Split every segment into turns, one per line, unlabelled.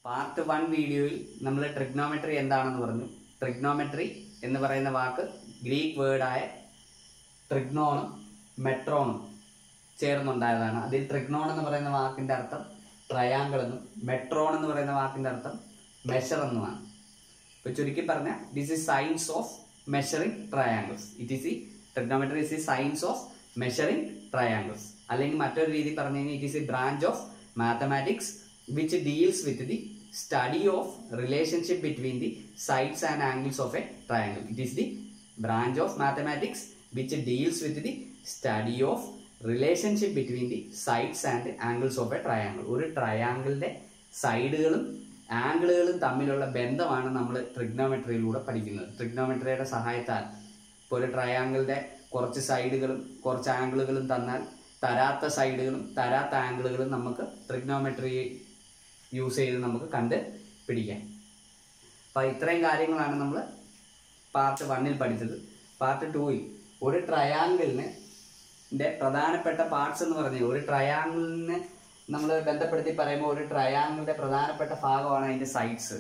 Part one വീഡിയോയിൽ നമ്മൾ trigonometry എന്താണെന്ന് പറഞ്ഞു ട്രിഗ്നോമെട്രി എന്ന് പറയുന്ന വാക്ക് ഗ്രീക്ക് വേർഡായ ട്രിഗ്നോണും മെട്രോണും ചേർന്നുണ്ടായതാണ് അതിൽ ട്രിഗ്നോൺ എന്ന് പറയുന്ന വാക്കിന്റെ അർത്ഥം ട്രയാങ്കിൾ എന്നും മെട്രോൺ എന്ന് പറയുന്ന വാക്കിന്റെ അർത്ഥം മെഷർ എന്നുമാണ് ഇപ്പൊ ചുരുക്കി പറഞ്ഞ this is science of measuring triangles it is ഈ ട്രിഗ്നോമെട്രി ഇസ് ഈ സയൻസ് ഓഫ് മെഷറിംഗ് ട്രയാങ്കിൾസ് അല്ലെങ്കിൽ മറ്റൊരു രീതി പറഞ്ഞു കഴിഞ്ഞാൽ it is a branch of mathematics which deals with the study of relationship between the sides and angles of a triangle it is the branch of mathematics which deals with the study of relationship between the sides and angles of a triangle ഒരു ട്രയാങ്കിളിന്റെ സൈഡുകളും ആംഗിളുകളും തമ്മിലുള്ള ബന്ധമാണ് നമ്മൾ ട്രിഗ്നോമെട്രിയിലൂടെ പഠിക്കുന്നത് ട്രിഗ്നോമെട്രിയുടെ സഹായത്താൽ ഇപ്പോൾ ഒരു ട്രയാങ്കിളിന്റെ കുറച്ച് സൈഡുകളും കുറച്ച് ആംഗിളുകളും തന്നാൽ തരാത്ത സൈഡുകളും തരാത്ത ആംഗിളുകളും നമുക്ക് ട്രിഗ്നോമെട്രി യൂസ് ചെയ്ത് നമുക്ക് കണ്ട് പിടിക്കാം അപ്പൊ ഇത്രയും കാര്യങ്ങളാണ് നമ്മൾ പാർട്ട് വണ്ണിൽ പഠിച്ചത് പാർട്ട് ടൂയിൽ ഒരു ട്രയാങ്കിളിന് ന്റെ പ്രധാനപ്പെട്ട പാർട്സ് എന്ന് പറഞ്ഞാൽ ഒരു ട്രയാങ്കിളിന് നമ്മൾ ബന്ധപ്പെടുത്തി പറയുമ്പോൾ ഒരു ട്രയാങ്കിളിന്റെ പ്രധാനപ്പെട്ട ഭാഗമാണ് അതിന്റെ സൈഡ്സ്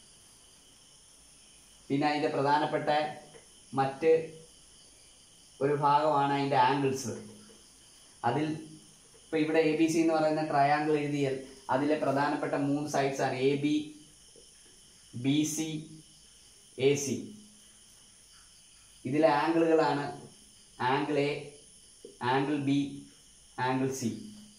പിന്നെ അതിന്റെ പ്രധാനപ്പെട്ട മറ്റ് ഒരു ഭാഗമാണ് അതിന്റെ ആംഗിൾസ് അതിൽ ഇപ്പൊ ഇവിടെ എ ബി സി എന്ന് പറയുന്ന ട്രയാങ്കിൾ എഴുതിയാൽ അതിലെ പ്രധാനപ്പെട്ട മൂന്ന് സൈഡ്സ് ആണ് A B B C A C ഇതിലെ ആംഗിളുകളാണ് angle A angle B angle C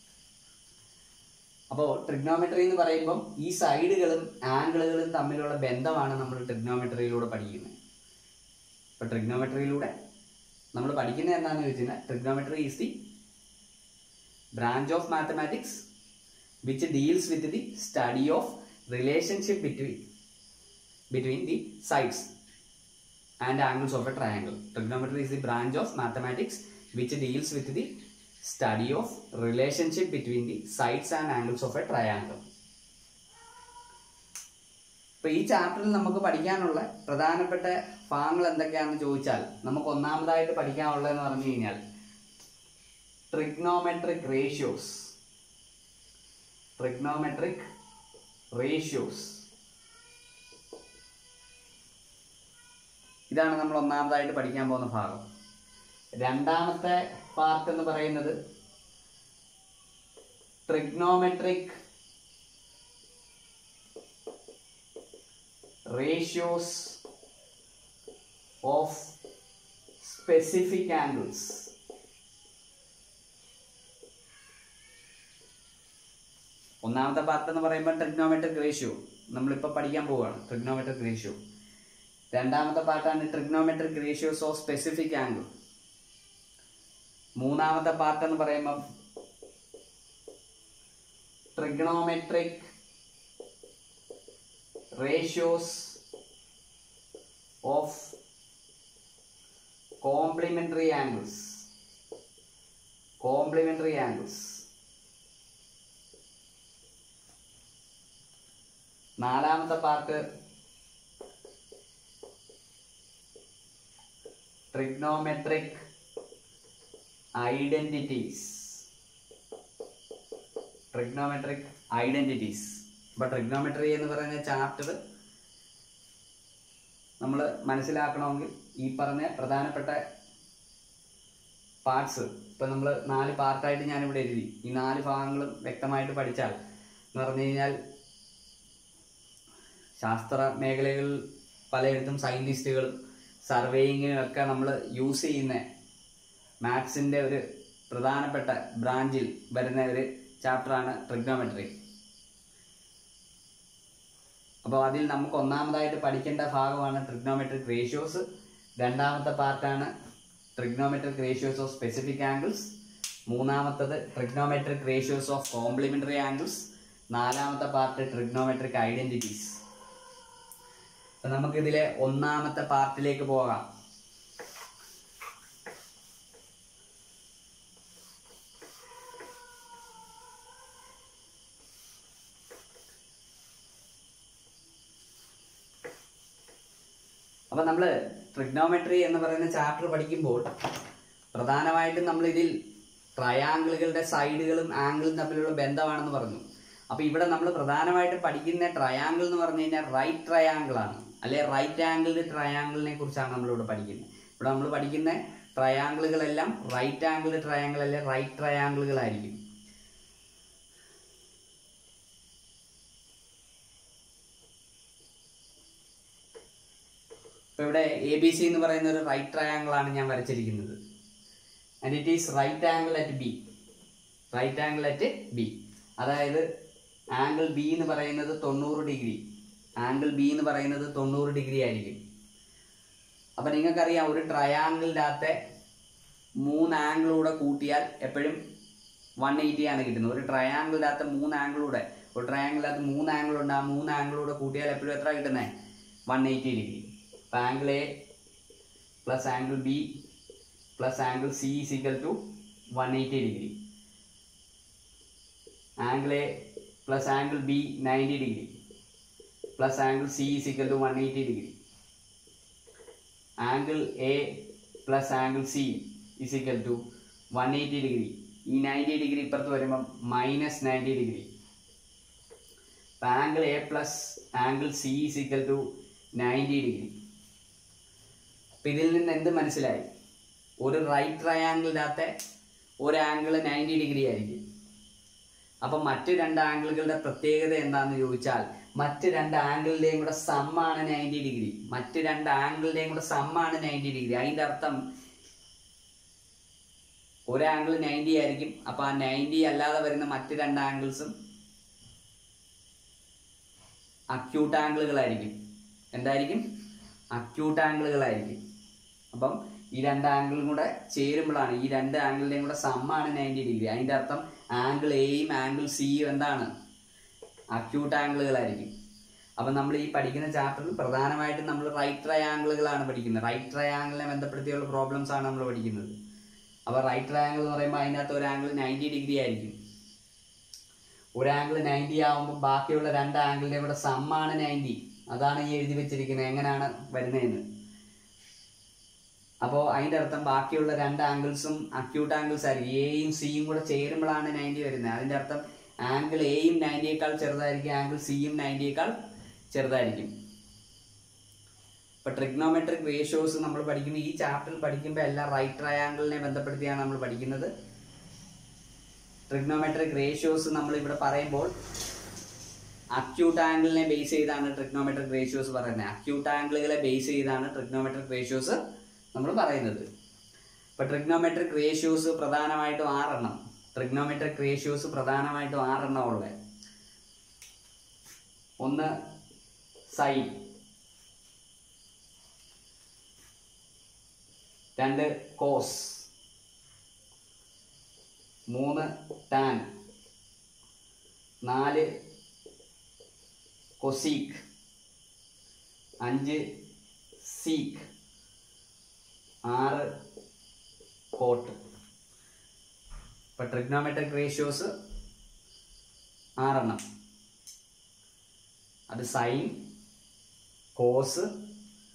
അപ്പോൾ ട്രിഗ്നോമെട്രി എന്ന് പറയുമ്പം ഈ സൈഡുകളും ആംഗിളുകളും തമ്മിലുള്ള ബന്ധമാണ് നമ്മൾ ട്രിഗ്നോമെട്രിയിലൂടെ പഠിക്കുന്നത് അപ്പോൾ ട്രിഗ്നോമെട്രിയിലൂടെ നമ്മൾ പഠിക്കുന്നത് എന്താണെന്ന് ചോദിച്ചാൽ trigonometry is the branch of mathematics which deals with the study of relationship between between the sides and angles of a triangle. Trigonometry is the branch of mathematics which deals with the study of relationship between the sides and angles of a triangle. ഇപ്പൊ ഈ ചാപ്റ്ററിൽ നമുക്ക് പഠിക്കാനുള്ള പ്രധാനപ്പെട്ട ഭാഗങ്ങൾ എന്തൊക്കെയാണെന്ന് ചോദിച്ചാൽ നമുക്ക് ഒന്നാമതായിട്ട് പഠിക്കാനുള്ളതെന്ന് പറഞ്ഞു കഴിഞ്ഞാൽ ട്രിഗ്നോമെട്രിക് റേഷ്യോസ് ട്രിഗ്നോമെട്രിക് റേഷ്യോസ് ഇതാണ് നമ്മൾ ഒന്നാമതായിട്ട് പഠിക്കാൻ പോകുന്ന ഭാഗം രണ്ടാമത്തെ പാർട്ട് എന്ന് പറയുന്നത് trigonometric ratios of specific angles ഒന്നാമത്തെ പാർട്ട് എന്ന് പറയുമ്പോൾ ട്രിഗ്നോമെട്രിക് റേഷ്യോ നമ്മളിപ്പോൾ പഠിക്കാൻ പോവുകയാണ് ട്രിഗ്നോമെട്രിക് റേഷ്യോ രണ്ടാമത്തെ പാർട്ടാണ് trigonometric ratios of specific angle മൂന്നാമത്തെ പാർട്ട് എന്ന് പറയുമ്പം trigonometric ratios of complementary angles complementary angles നാലാമത്തെ part trigonometric identities trigonometric identities അപ്പൊ ട്രിഗ്നോമെട്രി എന്ന് പറയുന്ന ചാപ്റ്റർ നമ്മൾ മനസ്സിലാക്കണമെങ്കിൽ ഈ പറഞ്ഞ പ്രധാനപ്പെട്ട പാർട്സ് ഇപ്പൊ നമ്മൾ നാല് പാർട്ടായിട്ട് ഞാനിവിടെ എഴുതി ഈ നാല് ഭാഗങ്ങളും വ്യക്തമായിട്ട് പഠിച്ചാൽ എന്ന് പറഞ്ഞു കഴിഞ്ഞാൽ ശാസ്ത്ര മേഖലകളിൽ പലയിടത്തും സയന്റിസ്റ്റുകളും സർവേയിങ്ങിനും ഒക്കെ നമ്മൾ യൂസ് ചെയ്യുന്ന മാത്സിൻ്റെ ഒരു പ്രധാനപ്പെട്ട ബ്രാഞ്ചിൽ വരുന്ന ഒരു ചാപ്റ്ററാണ് ട്രിഗ്നോമെട്രി അപ്പോൾ അതിൽ നമുക്ക് ഒന്നാമതായിട്ട് പഠിക്കേണ്ട ഭാഗമാണ് ട്രിഗ്നോമെട്രിക് റേഷ്യോസ് രണ്ടാമത്തെ പാർട്ടാണ് trigonometric ratios of specific angles മൂന്നാമത്തത് trigonometric ratios of complementary angles നാലാമത്തെ പാർട്ട് ട്രിഗ്നോമെട്രിക് ഐഡന്റിറ്റീസ് അപ്പൊ നമുക്കിതിലെ ഒന്നാമത്തെ പാർട്ടിലേക്ക് പോകാം അപ്പൊ നമ്മൾ ട്രിഗ്നോമെട്രി എന്ന് പറയുന്ന ചാപ്റ്റർ പഠിക്കുമ്പോൾ പ്രധാനമായിട്ടും നമ്മൾ ഇതിൽ ട്രയാങ്കിളുകളുടെ സൈഡുകളും ആംഗിളും തമ്മിലുള്ള ബന്ധമാണെന്ന് പറഞ്ഞു അപ്പൊ ഇവിടെ നമ്മൾ പ്രധാനമായിട്ടും പഠിക്കുന്ന ട്രയാങ്കിൾ എന്ന് പറഞ്ഞു കഴിഞ്ഞാൽ റൈറ്റ് ട്രയാങ്കിൾ ആണ് അല്ലെ റൈറ്റ് ആംഗിൾഡ് ട്രയാങ്കിളിനെ കുറിച്ചാണ് നമ്മളിവിടെ പഠിക്കുന്നത് ഇവിടെ നമ്മൾ പഠിക്കുന്ന ട്രയാങ്കിളുകളെല്ലാം റൈറ്റ് ആംഗിൾഡ് ട്രയാങ്കിൾ അല്ലെ റൈറ്റ് ട്രയാങ്കിളുകളായിരിക്കും ഇപ്പൊ ഇവിടെ എ ബി സി എന്ന് പറയുന്ന ഒരു റൈറ്റ് ട്രയാങ്കിൾ ആണ് ഞാൻ വരച്ചിരിക്കുന്നത് and it is right angle at B right angle at B അതായത് ആംഗിൾ ബി എന്ന് പറയുന്നത് തൊണ്ണൂറ് ഡിഗ്രി ആംഗിൾ ബി എന്ന് പറയുന്നത് തൊണ്ണൂറ് ഡിഗ്രി ആയിരിക്കും അപ്പം നിങ്ങൾക്കറിയാം ഒരു ട്രയാങ്കിളിൻ്റെ അകത്തെ മൂന്ന് ആംഗിളൂടെ കൂട്ടിയാൽ എപ്പോഴും വൺ എയ്റ്റി ആണ് കിട്ടുന്നത് ഒരു ട്രയാങ്കിളിൻ്റെ അകത്ത് മൂന്ന് ആംഗിളൂടെ ഒരു ട്രയാങ്കിളിൻ്റെ അകത്ത് മൂന്ന് ആംഗിൾ ഉണ്ട് ആ മൂന്ന് ആംഗിളൂടെ കൂട്ടിയാൽ എപ്പോഴും എത്ര കിട്ടുന്നത് വൺ എയ്റ്റി ഡിഗ്രി അപ്പം angle A plus angle B plus angle C is equal to one eighty degree angle A plus angle B ninety degree plus angle C is equal to one eighty degree angle A plus angle C is equal to one eighty degree ഈ ninety degree ഇപ്പുറത്ത് വരുമ്പം minus ninety degree അപ്പം angle A plus angle C is equal to ninety degree അപ്പം ഇതിൽ നിന്ന് എന്ത് മനസ്സിലായി ഒരു റൈറ്റ് ട്രയാങ്കിളിനകത്തെ ഒരു ആംഗിൾ നയൻറ്റി ഡിഗ്രി ആയിരിക്കും അപ്പം മറ്റ് രണ്ട് ആംഗിളുകളുടെ പ്രത്യേകത എന്താണെന്ന് ചോദിച്ചാൽ മറ്റ് രണ്ട് ആംഗിളിൻ്റെയും കൂടെ സമ്മാണ് നയൻറ്റി ഡിഗ്രി മറ്റ് രണ്ട് ആംഗിളിൻ്റെയും കൂടെ സമ്മാണ് നയൻറ്റി ഡിഗ്രി അതിൻ്റെ അർത്ഥം ഒരു ആംഗിൾ നയൻറ്റി ആയിരിക്കും അപ്പോൾ ആ നയൻറ്റി അല്ലാതെ വരുന്ന മറ്റ് രണ്ട് ആംഗിൾസും അക്യൂട്ട് ആംഗിളുകളായിരിക്കും എന്തായിരിക്കും അക്യൂട്ട് ആംഗിളുകളായിരിക്കും അപ്പം ഈ രണ്ട് ആംഗിളും കൂടെ ചേരുമ്പോഴാണ് ഈ രണ്ട് ആംഗിളിൻ്റെയും കൂടെ സമ്മാണ് നയൻറ്റി ഡിഗ്രി അതിൻ്റെ അർത്ഥം ആംഗിൾ എയും ആംഗിൾ സിയും എന്താണ് അക്യൂട്ട് ആംഗിളുകളായിരിക്കും അപ്പം നമ്മൾ ഈ പഠിക്കുന്ന ചാപ്റ്ററിൽ പ്രധാനമായിട്ടും നമ്മൾ റൈറ്റ് ട്രയാംഗിളുകളാണ് പഠിക്കുന്നത് റൈറ്റ് ട്രയാംഗിളിനെ ബന്ധപ്പെടുത്തിയുള്ള പ്രോബ്ലംസ് ആണ് നമ്മൾ പഠിക്കുന്നത് അപ്പോൾ റൈറ്റ് ട്രയാംഗിൾ എന്ന് പറയുമ്പോൾ അതിനകത്ത് ഒരു ആംഗിൾ നയൻറ്റി ഡിഗ്രി ആയിരിക്കും ഒരു ആംഗിൾ നയൻറ്റി ആകുമ്പോൾ ബാക്കിയുള്ള രണ്ട് ആംഗിളിൻ്റെ കൂടെ സമ്മാണ് നയൻറ്റി അതാണ് ഈ എഴുതി വെച്ചിരിക്കുന്നത് എങ്ങനെയാണ് വരുന്നതെന്ന് അപ്പോൾ അതിൻ്റെ അർത്ഥം ബാക്കിയുള്ള രണ്ട് ആംഗിൾസും അക്യൂട്ട് ആംഗിൾസ് ആയിരിക്കും എയും സിയും കൂടെ ചേരുമ്പോഴാണ് നയൻറ്റി വരുന്നത് അതിൻ്റെ അർത്ഥം ആംഗിൾ എയും നയൻറ്റിയേക്കാൾ ചെറുതായിരിക്കും ആംഗിൾ സിയും നയൻറ്റിയേക്കാൾ ചെറുതായിരിക്കും ഇപ്പോൾ ട്രിഗ്നോമെട്രിക് റേഷ്യോസ് നമ്മൾ പഠിക്കുമ്പോൾ ഈ ചാപ്റ്ററിൽ പഠിക്കുമ്പോൾ എല്ലാം റൈറ്റ് ട്രയാങ്കിളിനെ ബന്ധപ്പെടുത്തിയാണ് നമ്മൾ പഠിക്കുന്നത് ട്രിഗ്നോമെട്രിക് റേഷ്യോസ് നമ്മൾ ഇവിടെ പറയുമ്പോൾ അക്യൂട്ട് ആംഗിളിനെ ബേസ് ചെയ്താണ് ട്രിഗ്നോമെട്രിക് റേഷ്യോസ് പറയുന്നത് അക്യൂട്ട് ആംഗിളുകളെ ബേസ് ചെയ്താണ് ട്രിഗ്നോമെട്രിക് റേഷ്യോസ് നമ്മൾ പറയുന്നത് ഇപ്പൊ ട്രിഗ്നോമെട്രിക് റേഷ്യോസ് പ്രധാനമായിട്ടും ആറെണ്ണം ട്രിഗ്നോമെട്രിക് റേഷ്യോസ് പ്രധാനമായിട്ടും ആറെണ്ണം ഉള്ളത് ഒന്ന് സൈൻ രണ്ട് കോസ് മൂന്ന് ടാൻ നാല് കൊസീക്ക് അഞ്ച് സീക്ക് ആറ് കോട്ട് ഇപ്പൊ ട്രിഗ്നോമെട്രിക് റേഷ്യോസ് ആറെണ്ണം അത് sine cos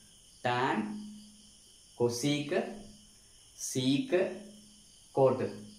tan cosec sec coat